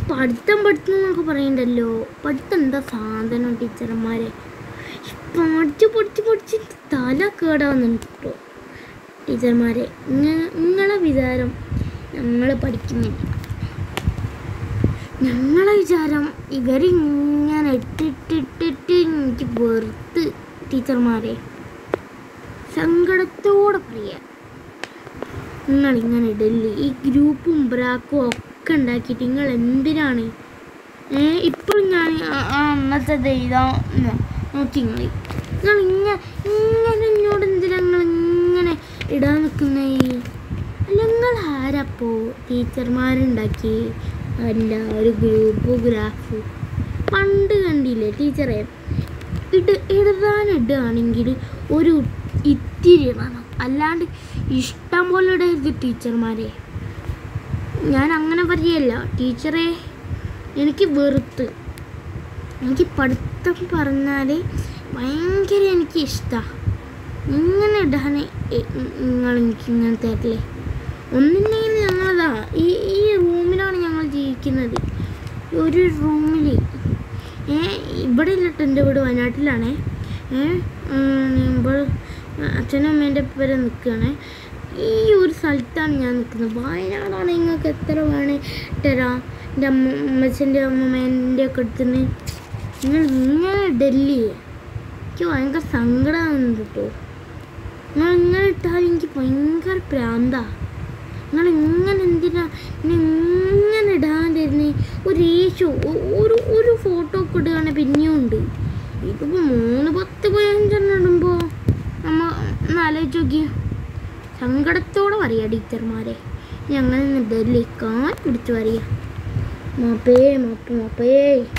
പഠിത്തം പഠിത്തം എന്നൊക്കെ പറയണ്ടല്ലോ പഠിത്തം എന്താ സാധനം ടീച്ചർമാരെ പഠിച്ച് പഠിച്ച് പഠിച്ച് തല കേടാവുന്നുണ്ട് കേട്ടോ ടീച്ചർമാരെ നിങ്ങളെ വിചാരം ഞങ്ങൾ പഠിക്കുന്നില്ല ഞങ്ങളെ വിചാരം ഇവരിങ്ങനെ ഇട്ടിട്ടിട്ടിട്ട് എനിക്ക് വെറുത്ത് ടീച്ചർമാരെ സങ്കടത്തോടെ പറയാ നിങ്ങളിങ്ങനെ ഇടല്ലേ ഈ ഗ്രൂപ്പും ബ്രാക്കും ഒക്കെ ഉണ്ടാക്കിയിട്ട് നിങ്ങൾ എന്തിനാണ് ഏ ഇപ്പോൾ ഞാൻ ആ- ആ അന്നത്തെ എഴുതാൻ നോക്കി നിങ്ങൾ നിങ്ങൾ ഇങ്ങനെ ഇങ്ങനെ എന്നോട് എന്തിനാ നിങ്ങൾ ഇങ്ങനെ ഇടാൻ നിൽക്കുന്നേ അല്ല നിങ്ങൾ ആരപ്പോ ടീച്ചർമാരുണ്ടാക്കി അല്ല ഒരു ഗ്രൂപ്പ് ഗ്രാഫ് പണ്ട് കണ്ടില്ലേ ടീച്ചറെ ഇട് എഴുതാനിടുകയാണെങ്കിൽ ഒരു ഇത്തിരി ഇടണം അല്ലാണ്ട് ഇഷ്ടം പോലെ ഇടരുത് ടീച്ചർമാരെ ഞാൻ അങ്ങനെ പറയല്ല ടീച്ചറെ എനിക്ക് വെറുത്ത് എനിക്ക് പഠിത്തം പറഞ്ഞാൽ ഭയങ്കര എനിക്ക് ഇഷ്ടമാണ് ഇങ്ങനെ ഇടാൻ നിങ്ങൾ എനിക്ക് ഇങ്ങനെ തരില്ലേ ഒന്നില്ലെങ്കിൽ ഞങ്ങളതാ ഈ ഈ റൂമിലാണ് ഞങ്ങൾ ജീവിക്കുന്നത് ഒരു റൂമിൽ ഏ ഇവിടെ ഇല്ലട്ടോ എൻ്റെ വീട് വയനാട്ടിലാണേ ഏ ഇപ്പോൾ അച്ഛനും അമ്മേൻ്റെ പേരെ നിൽക്കുകയാണ് ഈ ഒരു സ്ഥലത്താണ് ഞാൻ നിൽക്കുന്നത് വയനാടാണ് നിങ്ങൾക്ക് എത്ര വേണേ തരാം എൻ്റെ അമ്മ അമ്മച്ചൻ്റെ അമ്മമ്മേൻ്റെ ഒക്കെ അടുത്തുനിന്ന് നിങ്ങൾ ഇങ്ങനെ ഡൽഹി എനിക്ക് ഭയങ്കര സങ്കടമാകുന്നുണ്ട് കേട്ടോ നിങ്ങൾ ഇങ്ങനെ ഇട്ടാൽ എനിക്ക് ഭയങ്കര പ്രാന്താ നിങ്ങൾ ഇങ്ങനെ എന്തിനാ ഇനി ഇങ്ങനെ ഇടാൻ തരുന്നേ ഒരു ഏശോ ഒരു ഒരു ഫോട്ടോ ഒക്കെ ഇടുകയാണെങ്കിൽ പിന്നെയും ഉണ്ട് ഇതിപ്പോൾ മൂന്ന് പത്ത് പതിനഞ്ചെണ്ണം ഇടുമ്പോൾ നമ്മ ഒന്ന് ആലോചിച്ച് നോക്കി സങ്കടത്തോടെ പറയാ ടീച്ചർമാരെ ഇനി അങ്ങനെ ഡൽഹി കാൽ പിടിച്ച് പറയാ മാപ്പേ മാപ്പ് മാപ്പേ